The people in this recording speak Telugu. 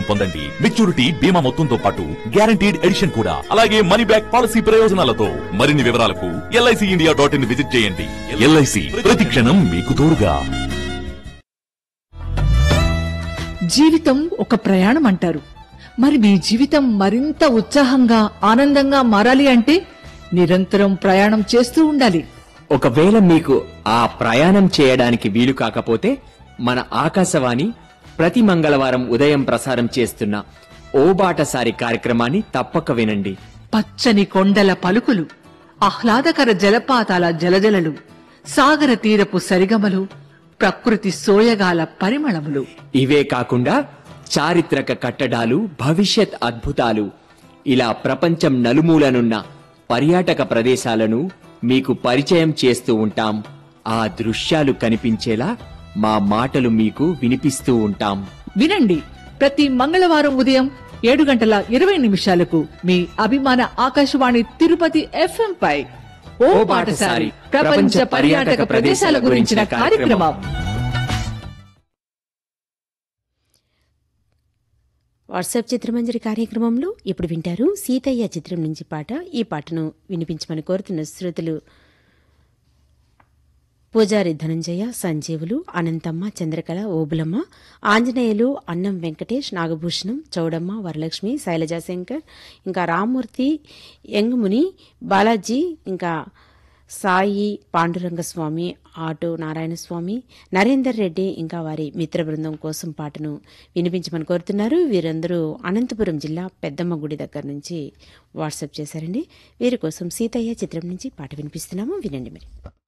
పొందండి మెచ్యూరిటీ బీమా మొత్తంతో పాటు గ్యారంటీడ్ ఎడిషన్ కూడా అలాగే మనీ బ్యాక్ పాలసీ ప్రయోజనాలతో మరిన్ని వివరాలకు LIC India dot in visit చేయండి ఎల్ఐసి ప్రతి క్షణం మీకు తోడుగా జీవితం ఒక ప్రయాణం అంటారు మరి మీ జీవితం మరింత ఉత్సాహంగా ఆనందంగా మారాలి అంటే నిరంతరం ప్రయాణం చేస్తూ ఉండాలి ఒకవేళ మీకు ఆ ప్రయాణం చేయడానికి వీలు కాకపోతే మన ఆకాశవాణి ప్రతి మంగళవారం ఉదయం ప్రసారం చేస్తున్న ఓ బాటసారి కార్యక్రమాన్ని తప్పక వినండి పచ్చని కొండల పలుకులు ఆహ్లాదకర జలపాతాల జలజలలు సాగర తీరపు సరిగమలు ప్రకృతి సోయగాల పరిమళములు ఇవే కాకుండా చారిత్రక కట్టడాలు భవిష్యత్ అద్భుతాలు ఇలా ప్రపంచం నలుమూలనున్న పర్యాటక ప్రదేశాలను మీకు పరిచయం చేస్తూ ఉంటాం ఆ దృశ్యాలు కనిపించేలా మా మాటలు మీకు వినిపిస్తూ ఉంటాం వినండి ప్రతి మంగళవారం ఉదయం ఏడు గంటల ఇరవై నిమిషాలకు మీ అభిమాన ఆకాశవాణి తిరుపతి ఎఫ్ఎం పై ఓ పాటసారి ప్రపంచ పర్యాటక ప్రదేశాల గురించిన కార్యక్రమం వాట్సాప్ చిత్రమంజరి కార్యక్రమంలో ఇప్పుడు వింటారు సీతయ్య చిత్రం నుంచి పాట ఈ పాటను వినిపించమని కోరుతున్న శ్రోతలు పూజారి ధనంజయ సంజీవులు అనంతమ్మ చంద్రకళ ఓబులమ్మ ఆంజనేయులు అన్నం వెంకటేష్ నాగభూషణం చౌడమ్మ వరలక్ష్మి శైలజా శంకర్ ఇంకా రామ్మూర్తి యంగముని బాలాజీ ఇంకా సాయి పాండురంగస్వామి ఆటో నారాయణస్వామి నరేందర్ రెడ్డి ఇంకా వారి మిత్ర బృందం కోసం పాటను వినిపించమని కోరుతున్నారు వీరందరూ అనంతపురం జిల్లా పెద్దమ్మ గుడి దగ్గర నుంచి వాట్సాప్ చేశారండి వీరి కోసం సీతయ్య చిత్రం నుంచి పాట వినిపిస్తున్నాము వినండి మరి